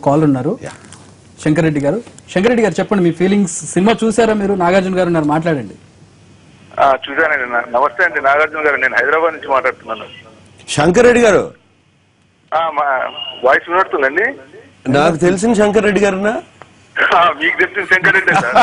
Call ఉన్నారు శంకర్ రెడ్డి గారు శంకర్ రెడ్డి గారు చెప్పండి మీ ఫీలింగ్స్ సినిమా చూసారా మీరు నాగార్జున గారు ఉన్నారు మాట్లాడండి ఆ, చూశానండి నా- నమస్తే అండి నాగార్జున గారు నేను హైదరాబాద్ నుంచి మాట్లాడుతున్నాను శంకర్ రెడ్డి గారు ఆ, మా వాయిస్ వినడుతుందండి నాకు తెలిసిన శంకర్ రెడ్డి గారునా ఆ, మీకు తెలిసిన శంకర్ రెడ్డి సార్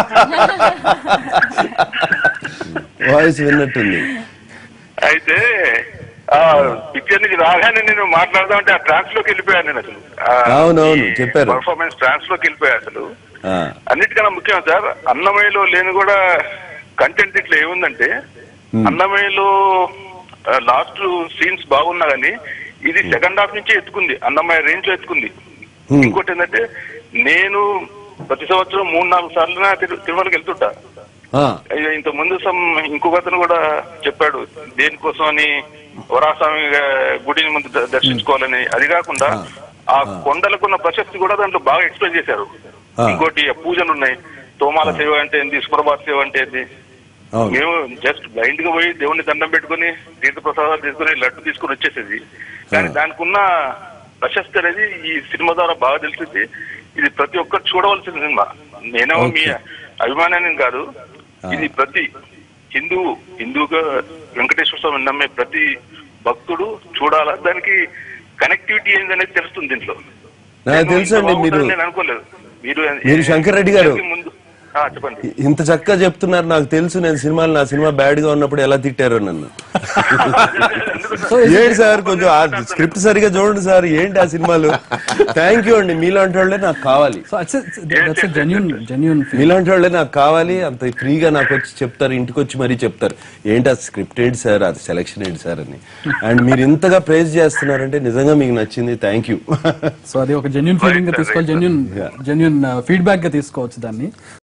వాయిస్ విన్నట్టుంది అయితే ఆ పిక్చర్ నుంచి రాగానే నేను మాట్లాడదామంటే ఆ ట్రాన్స్ లోకి వెళ్ళిపోయాను నేను అసలు అవునవును, చెప్పారు. పర్ఫార్మెన్స్ ట్రాన్స్ లోకి వెళ్ళిపోయా అసలు ఆ, అన్నిటికన్నా ముఖ్యం సార్ అన్నమయ్యలో లేని కూడా కంటెంట్ ఇట్లా ఏముందంటే అన్నమయ్యలో లాస్ట్ సీన్స్ బాగున్నా గానీ ఇది సెకండ్ హాఫ్ నుంచి ఎత్తుకుంది అన్నమయ్య రేంజ్ లో ఎత్తుకుంది Hmm. ఇంకోటి ఏంటంటే నేను ప్రతి సంవత్సరం మూడు నాలుగు సార్లు తిరు- తిరుమలకి వెళ్తుంటా ఆ, అయ్యో, ఇంత ముందు సమ్ ఇంకొక అతను కూడా చెప్పాడు దేనికోసం అని వరాస్వామి గా- గుడిని ముందు ద- దర్శించుకోవాలని అది కాకుండా ఆ కొండలకున్న ప్రశస్తి కూడా దాంట్లో బాగా ఎక్స్ప్లెయిన్ చేశారు ఆ. ఇంకోటి ఆ పూజలు ఉన్నాయి తోమాల సేవ అంటే ఏంది సుప్రభాత సేవ అంటే ఏంది అవును మేము జస్ట్ బ్లైండ్ గా పోయి దేవుణ్ణి దండం పెట్టుకుని తీర్థ ప్రసాదాలు తీసుకుని లడ్డు తీసుకుని వచ్చేసేది కానీ దానికి ఉన్న ప్రశస్తి అనేది ఈ సినిమా ద్వారా బాగా తెలిసింది ఇది ప్రతి ఒక్కరు చూడవలసిన సినిమా నేనేమో మీ అభిమానాన్ని కాదు ఇది ప్రతి హిందూ హిందూగా వెంకటేశ్వర స్వామిని నమ్మే ప్రతి భక్తుడు చూడాలా దానికి కనెక్టివిటీ ఏందనేది తెలుస్తుంది దీంట్లో నాకు నేను తెలుసండి ఇంత బాగుంటుందని మీరు- నేను అనుకోలేదు మీరు మీరు శంకర్ రెడ్డి గారు. ముందు ఆ, చెప్పండి ఇంత చక్కగా చెప్తున్నారు నాకు తెలుసు నేను సినిమాలు నా సినిమా బ్యాడ్ గా ఉన్నప్పుడు ఎలా తిట్టారో నన్ను ఏంటి సార్ కొంచెం ఆ స్క్రిప్ట్ సరిగా చూడండి సార్ ఏంటి ఆ సినిమాలు థ్యాంక్ యూ అండి మీలాంటి వాళ్ళే నాకు కావాలి సో దట్స్ జెన్యున్ జెన్యున్ మీలాంటి వాళ్ళే నాకు కావాలి అంత ఫ్రీగా నాకు వచ్చి చెప్తారు ఇంటికి వచ్చి మరీ చెప్తారు ఏంటి ఆ స్క్రిప్ట్ ఏంటి సార్ అది సెలెక్షన్ ఏంటి సార్ అని అండ్ మీరు ఇంతగా ప్రేజ్ చేస్తున్నారంటే నిజంగా మీకు నచ్చింది థ్యాంక్ యూ సో అది ఒక జెన్యున్ ఫీలింగ్ గా తీసుకోవాలి జెన్యున్ జెన్యున్ ఫీడ్బ్యాక్ గా తీసుకోవచ్చు దాన్ని